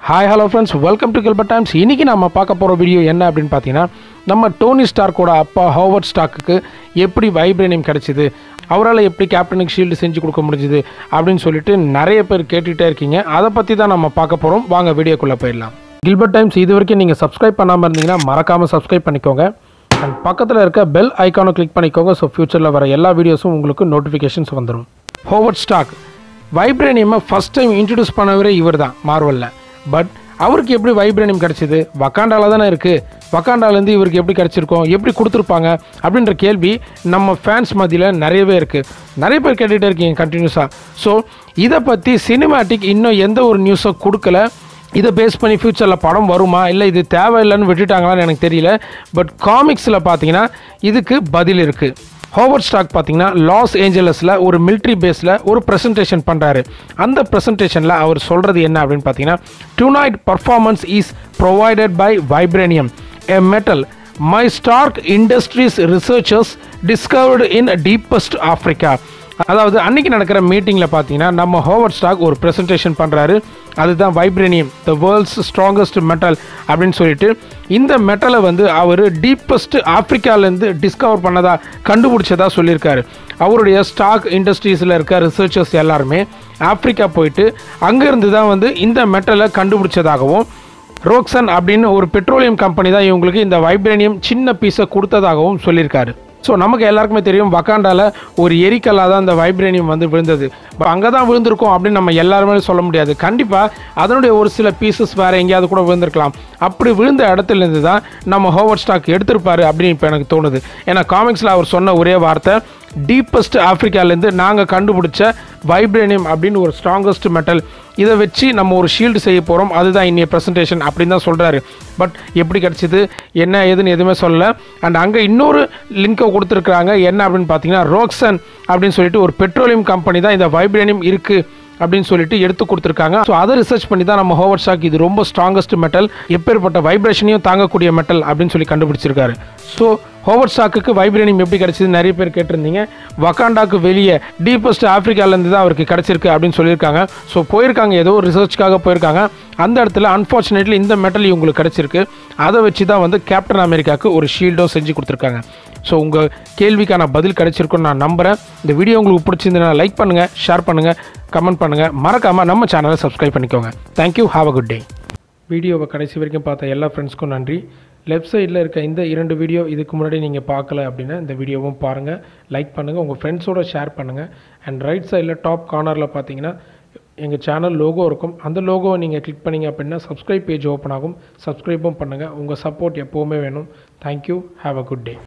hi hello friends welcome to Gilbert Times இன்றைக்கி நம்ம பார்க்க போகிற வீடியோ என்ன அப்படின்னு பார்த்தீங்கன்னா நம்ம டோனி ஸ்டார்க்கோட அப்பா ஹோவர்ட் ஸ்டாக்குக்கு எப்படி வைப்ரேனியம் கிடச்சிது அவரால் எப்படி கேப்டனுக்கு ஷீல்டு செஞ்சு கொடுக்க முடிஞ்சுது அப்படின்னு சொல்லிட்டு நிறைய பேர் கேட்டுகிட்டே இருக்கீங்க அதை பற்றி தான் நம்ம பார்க்க போகிறோம் வாங்க வீடியோக்குள்ளே போயிடலாம் கில்பர்ட் டைம்ஸ் இது வரைக்கும் நீங்கள் சப்ஸ்கிரைப் பண்ணாமல் இருந்தீங்கன்னா மறக்காமல் சப்ஸ்கிரைப் பண்ணிக்கோங்க அண்ட் பக்கத்தில் இருக்க பெல் ஐக்கானை கிளிக் பண்ணிக்கோங்க ஸோ ஃப்யூச்சரில் வர எல்லா வீடியோஸும் உங்களுக்கு நோட்டிஃபிகேஷன்ஸ் வந்துடும் ஹோவர்ட் ஸ்டாக் வைப்ரேனியமை ஃபஸ்ட் டைம் இன்ட்ரடியூஸ் பண்ணவரே இவர் தான் மார்வலில் பட் அவருக்கு எப்படி வைப்ரேனியம் கிடச்சிது வக்காண்டால தானே இருக்குது வக்காண்டாலேருந்து இவருக்கு எப்படி கிடச்சிருக்கோம் எப்படி கொடுத்துருப்பாங்க அப்படின்ற கேள்வி நம்ம ஃபேன்ஸ் மத்தியில் நிறையவே இருக்குது நிறைய பேர் கேட்டுகிட்டே இருக்கீங்க கண்டினியூஸாக ஸோ இதை பற்றி சினிமேட்டிக் இன்னும் எந்த ஒரு நியூஸும் கொடுக்கல இதை பேஸ் பண்ணி ஃப்யூச்சரில் படம் வருமா இல்லை இது தேவையில்லைன்னு விட்டுட்டாங்களான்னு எனக்கு தெரியல பட் காமிக்ஸில் பார்த்தீங்கன்னா இதுக்கு பதில் இருக்குது ஹோவர்ட் ஸ்டாக் பார்த்தீங்கன்னா லாஸ் ஏஞ்சலஸில் ஒரு மிலிட்ரி பேஸில் ஒரு ப்ரெசன்டேஷன் பண்ணுறாரு அந்த ப்ரெசன்டேஷனில் அவர் சொல்கிறது என்ன அப்படின்னு பார்த்தீங்கன்னா tonight performance is provided by vibranium a metal my Stark Industries researchers discovered in deepest Africa அதாவது அன்னைக்கு நடக்கிற மீட்டிங்கில் பார்த்தீங்கன்னா நம்ம ஹோவர்ட் ஸ்டாக் ஒரு ப்ரெசன்டேஷன் பண்ணுறாரு அதுதான் vibranium the world's strongest metal அப்படின்னு சொல்லிட்டு இந்த மெட்டலை வந்து அவர் டீப்பஸ்ட் ஆஃப்ரிக்காலேருந்து டிஸ்கவர் பண்ணதா கண்டுபிடிச்சதா சொல்லியிருக்காரு அவருடைய ஸ்டாக் இண்டஸ்ட்ரீஸில் இருக்க ரிசர்ச்சர்ஸ் எல்லாருமே ஆப்ரிக்கா போயிட்டு அங்கேருந்து தான் வந்து இந்த மெட்டலை கண்டுபிடிச்சதாகவும் ரோக்சன் அப்படின்னு ஒரு பெட்ரோலியம் கம்பெனி தான் இவங்களுக்கு இந்த வைப்ரேனியம் சின்ன பீஸை கொடுத்ததாகவும் சொல்லியிருக்காரு ஸோ நமக்கு எல்லாருக்குமே தெரியும் வக்காண்டால ஒரு எரிக்கல்லாக தான் இந்த வைப்ரேனியம் வந்து விழுந்தது பட் அங்கே தான் விழுந்திருக்கும் அப்படின்னு நம்ம எல்லாருமே சொல்ல முடியாது கண்டிப்பாக அதனுடைய ஒரு சில பீசஸ் வேறு எங்கேயாவது கூட விழுந்திருக்கலாம் அப்படி விழுந்த இடத்துலேருந்து தான் நம்ம ஹோவர்ட் ஸ்டாக் எடுத்திருப்பாரு அப்படின்னு இப்போ எனக்கு தோணுது ஏன்னா காமிக்ஸில் அவர் சொன்ன ஒரே வார்த்தை டீப்பஸ்ட் ஆஃப்ரிக்காலேருந்து நாங்கள் கண்டுபிடிச்ச வைப்ரேனியம் அப்படின்னு ஒரு ஸ்ட்ராங்கஸ்ட் மெட்டல் இதை வச்சு நம்ம ஒரு ஷீல்டு செய்ய போகிறோம் அதுதான் இன்னைய ப்ரெசன்டேஷன் அப்படின்னு தான் சொல்கிறாரு பட் எப்படி கிடச்சிது என்ன ஏதுன்னு எதுவுமே சொல்லலை அண்ட் அங்கே இன்னொரு லிங்கை கொடுத்துருக்குறாங்க என்ன அப்படின்னு பார்த்தீங்கன்னா ரோக்சன் அப்படின்னு சொல்லிட்டு ஒரு பெட்ரோலியம் கம்பெனி தான் இந்த வைப்ரேனியம் இருக்குது அப்படின்னு சொல்லிட்டு எடுத்து கொடுத்துருக்காங்க ஸோ அதை ரிசர்ச் பண்ணி தான் நம்ம ஹோவர் ஸ்டாக் இது ரொம்ப ஸ்ட்ராங்கஸ்ட் மெட்டல் எப்பேற்பட்ட வைப்ரேஷனையும் தாங்கக்கூடிய மெட்டல் அப்படின்னு சொல்லி கண்டுபிடிச்சிருக்காரு ஸோ ஹோவர் ஸ்டாக்குக்கு வைப்ரேனியம் எப்படி கிடைச்சது நிறைய பேர் கேட்டிருந்தீங்க வக்காண்டாக்கு வெளியே டீப்பஸ்ட் ஆஃப்ரிக்காலேருந்து தான் அவருக்கு கிடச்சிருக்கு அப்படின்னு சொல்லியிருக்காங்க ஸோ போயிருக்காங்க ஏதோ ஒரு ரிசர்ச்க்காக போயிருக்காங்க அந்த இடத்துல அன்ஃபார்ச்சுனேட்லி இந்த மெட்டல் இவங்களுக்கு கிடச்சிருக்கு அதை வச்சு தான் வந்து கேப்டன் அமெரிக்காவுக்கு ஒரு ஷீல்டும் செஞ்சு கொடுத்துருக்காங்க ஸோ உங்கள் கேள்விக்கான பதில் கிடைச்சிருக்குன்னு நான் நம்புகிறேன் இந்த வீடியோ உங்களுக்கு பிடிச்சிருந்ததுன்னா லைக் பண்ணுங்கள் ஷேர் பண்ணுங்கள் கமெண்ட் பண்ணுங்கள் மறக்காமல் நம்ம சேனலை சப்ஸ்கிரைப் பண்ணிக்கோங்க thank you have a good day வீடியோவை கடைசி வரைக்கும் பார்த்த எல்லா ஃப்ரெண்ட்ஸ்க்கும் நன்றி லெஃப்ட் சைடில் இருக்க இந்த இரண்டு வீடியோ இதுக்கு முன்னாடி நீங்கள் பார்க்கல அப்படின்னா இந்த வீடியோவும் பாருங்கள் லைக் பண்ணுங்கள் உங்கள் ஃப்ரெண்ட்ஸோட ஷேர் பண்ணுங்கள் அண்ட் ரைட் சைடில் டாப் கார்னரில் பார்த்தீங்கன்னா எங்கள் சேனல் லோகோ இருக்கும் அந்த லோகோவை நீங்கள் கிளிக் பண்ணிங்க அப்படின்னா சப்ஸ்கிரைப் பேஜ் ஓப்பன் ஆகும் சப்ஸ்கிரைப்பும் பண்ணுங்கள் உங்கள் சப்போர்ட் எப்போவுமே வேணும் thank you have a good day